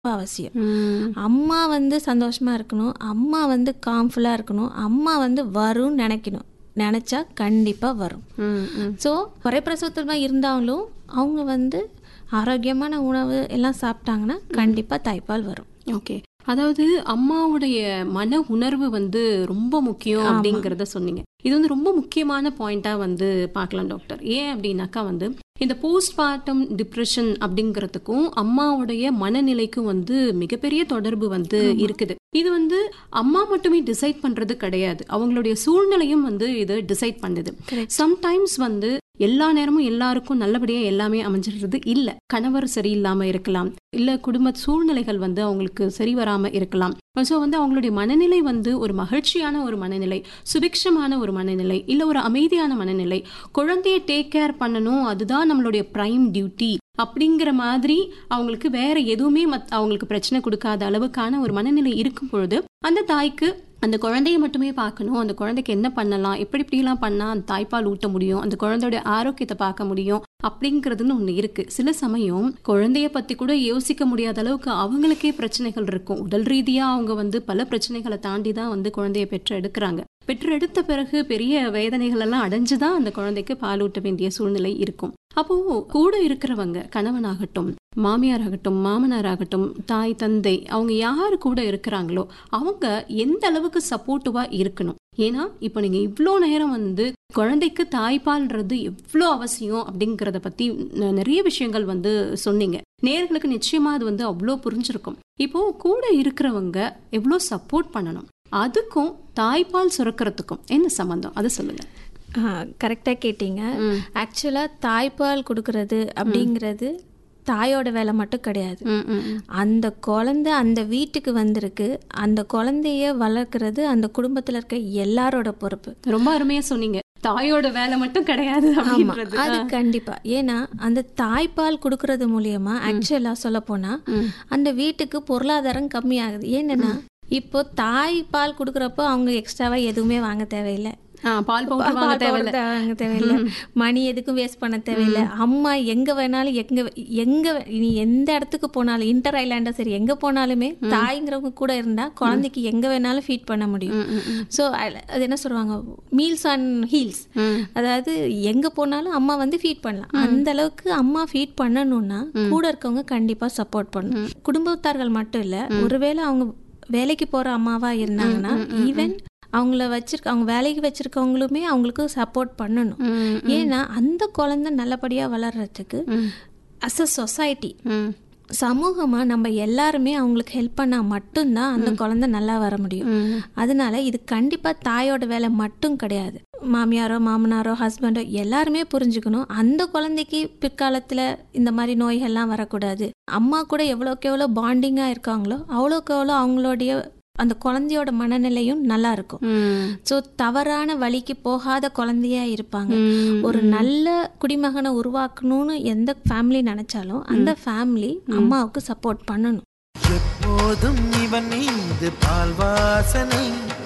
அவசியம் ம். அம்மா வந்து சந்தோஷமா இருக்கணும் அம்மா வந்து காம்ஃபுல்லாக இருக்கணும் அம்மா வந்து வரும்னு நினைக்கணும் நினச்சா கண்டிப்பாக வரும் ம், ம். ஸோ குறைப்பிரசவத்தில் இருந்தாலும் அவங்க வந்து ஆரோக்கியமான உணவு எல்லாம் சாப்பிட்டாங்கன்னா கண்டிப்பாக தாய்ப்பால் வரும் ஓகே அதாவது அம்மாவுடைய மன உணர்வு வந்து ரொம்ப முக்கியம் அப்படிங்கறத சொன்னீங்க இது வந்து ரொம்ப முக்கியமான பாயிண்டா வந்து பார்க்கலாம் டாக்டர் ஏன் அப்படின்னாக்கா வந்து இந்த போஸ்ட் பார்ட்டம் டிப்ரெஷன் அப்படிங்கிறதுக்கும் அம்மாவுடைய மனநிலைக்கும் வந்து மிகப்பெரிய தொடர்பு வந்து இருக்குது இது வந்து அம்மா மட்டுமே டிசைட் பண்றது கிடையாது அவங்களுடைய சூழ்நிலையும் வந்து இது டிசைட் பண்ணுது சம்டைம்ஸ் வந்து எல்லா நேரமும் எல்லாருக்கும் நல்லபடியா எல்லாமே அமைஞ்சிடுறது இல்ல கணவர் சரியில்லாம இருக்கலாம் இல்ல குடும்ப சூழ்நிலைகள் வந்து அவங்களுக்கு சரி வராம இருக்கலாம் ஸோ வந்து அவங்களுடைய மனநிலை வந்து ஒரு மகிழ்ச்சியான ஒரு மனநிலை சுபிக்ஷமான ஒரு மனநிலை இல்ல ஒரு அமைதியான மனநிலை குழந்தைய டேக் கேர் பண்ணணும் அதுதான் நம்மளுடைய பிரைம் டியூட்டி அப்படிங்கிற மாதிரி அவங்களுக்கு வேற எதுவுமே மத் அவங்களுக்கு பிரச்சனை கொடுக்காத அளவுக்கான ஒரு மனநிலை இருக்கும் பொழுது அந்த தாய்க்கு அந்த குழந்தைய மட்டுமே பார்க்கணும் அந்த குழந்தைக்கு என்ன பண்ணலாம் எப்படி இப்படிலாம் பண்ணா அந்த தாய்ப்பால் ஊட்ட முடியும் அந்த குழந்தையோட ஆரோக்கியத்தை பார்க்க முடியும் அப்படிங்கிறதுன்னு ஒண்ணு இருக்கு சில சமயம் குழந்தைய பத்தி கூட யோசிக்க முடியாத அளவுக்கு அவங்களுக்கே பிரச்சனைகள் இருக்கும் உடல் ரீதியா அவங்க வந்து பல பிரச்சனைகளை தாண்டி தான் வந்து குழந்தைய பெற்று எடுக்கிறாங்க பெற்று எடுத்த பிறகு பெரிய வேதனைகள் எல்லாம் அடைஞ்சுதான் அந்த குழந்தைக்கு பால் ஊட்ட வேண்டிய சூழ்நிலை இருக்கும் அப்போ கூட இருக்கிறவங்க கணவனாகட்டும் மாமியார் ஆகட்டும் மாமனார் ஆகட்டும் தாய் தந்தை அவங்க யாரு கூட இருக்கிறாங்களோ அவங்க எந்த அளவுக்கு சப்போர்ட்டிவா இருக்கணும் ஏன்னா இப்போ நீங்க இவ்வளோ நேரம் வந்து குழந்தைக்கு தாய்ப்பால்ன்றது எவ்வளோ அவசியம் அப்படிங்கறத பத்தி ந- நிறைய விஷயங்கள் வந்து சொன்னீங்க நேர்களுக்கு நிச்சயமா அது வந்து அவ்வளோ புரிஞ்சிருக்கும் இப்போ கூட இருக்கிறவங்க எவ்வளோ சப்போர்ட் பண்ணணும் அதுக்கும் தாய்ப்பால் சுரக்கிறதுக்கும் என்ன சம்பந்தம் அதை சொல்லுங்க கரெக்டாக கேட்டீங்க ம். ஆக்சுவலாக தாய்ப்பால் கொடுக்கறது அப்படிங்கிறது தாயோட வேலை மட்டும் கிடையாது ம், ம், ம். அந்த குழந்தை அந்த வீட்டுக்கு வந்திருக்கு அந்த குழந்தைய வளர்க்கறது அந்த குடும்பத்தில் இருக்க எல்லாரோட பொறுப்பு ரொம்ப அருமையா சொன்னீங்க தாயோட வேலை மட்டும் கிடையாது ஆமா அப்படின்றது அது கண்டிப்பா ஏன்னா அந்த தாய்ப்பால் கொடுக்கறது மூலியமா ஆக்சுவலா சொல்ல போனா ம். அந்த வீட்டுக்கு பொருளாதாரம் கம்மியாகுது ஏன்னா இப்போ தாய்ப்பால் கொடுக்கறப்போ அவங்க எக்ஸ்ட்ராவா எதுவுமே வாங்க தேவையில்லை ஆ, பால் பவுடர் வாங்க பால் தேவையில்ல powder வாங்க தேவையில்லை மணி எதுக்கும் வேஸ்ட் பண்ண தேவையில்லை அம்மா எங்க வேணாலும் எங்க எங்க வே- நீ எந்த இடத்துக்கு போனாலும் இன்டர் ஐலாண்டா சரி எங்க போனாலுமே தாய்ங்கிறவங்க கூட இருந்தா குழந்தைக்கு எங்க வேணாலும் ஃபீட் பண்ண முடியும் ம், ம், ம். ஸோ அது என்ன சொல்லுவாங்க மீல்ஸ் ஆன் ஹீல்ஸ் ம். அதாவது எங்க போனாலும் அம்மா வந்து ஃபீட் பண்ணலாம் அந்த அளவுக்கு அம்மா ஃபீட் பண்ணணும்னா கூட இருக்கவங்க கண்டிப்பா சப்போர்ட் பண்ணணும் குடும்பத்தார்கள் மட்டும் இல்ல ஒருவேளை அவங்க வேலைக்கு போற அம்மாவா இருந்தாங்கன்னா ஈவன் அவங்கள வச்சிருக்க அவங்க வேலைக்கு வச்சிருக்கவங்களுமே அவங்களுக்கு சப்போர்ட் பண்ணணும் ம், ஏன்னா அந்த குழந்தை நல்லபடியா வளர்றதுக்கு ம். அஸ் அ சொசைட்டி ம். சமூகமா நம்ம எல்லாருமே அவங்களுக்கு ஹெல்ப் பண்ணா மட்டும்தான் அந்த குழந்தை நல்லா வர முடியும் ம். அதனால இது கண்டிப்பா தாயோட வேலை மட்டும் கிடையாது மாமியாரோ மாமனாரோ ஹஸ்பண்டோ எல்லாருமே புரிஞ்சுக்கணும் அந்த குழந்தைக்கு பிற்காலத்துல இந்த மாதிரி நோய்கள்லாம் வரக்கூடாது அம்மா கூட எவ்வளோக்கு எவ்வளோ பாண்டிங்கா இருக்காங்களோ அவ்வளோக்கு எவ்வளோ அவங்களுடைய அந்த குழந்தையோட மனநிலையும் நல்லா இருக்கும் ம். ஸோ தவறான வழிக்கு போகாத குழந்தையா இருப்பாங்க ம். ஒரு நல்ல குடிமகனை உருவாக்கணும்னு எந்த ஃபேமிலி நினைச்சாலும் அந்த ஃபேமிலி அம்மாவுக்கு சப்போர்ட் பண்ணணும் எப்போதும் இவன் மீது பால் வாசனை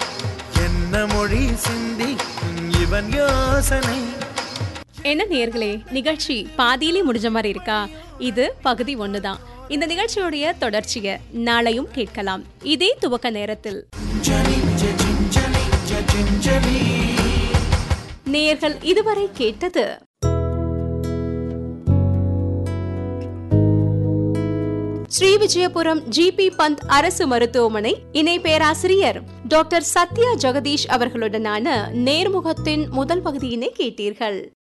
என்ன மொழி சிந்திக்கும் இவன் யோசனை என்ன நேர்களே நிகழ்ச்சி பாதியிலே முடிஞ்ச மாதிரி இருக்கா இது பகுதி ஒண்ணுதான் இந்த நிகழ்ச்சியுடைய தொடர்ச்சிய நாளையும் கேட்கலாம் இதே துவக்க நேரத்தில் நேர்கள் இதுவரை கேட்டது ஸ்ரீ விஜயபுரம் ஜிபி பந்த் அரசு மருத்துவமனை இணை பேராசிரியர் டாக்டர் சத்யா ஜெகதீஷ் அவர்களுடனான நேர்முகத்தின் முதல் பகுதியினை கேட்டீர்கள்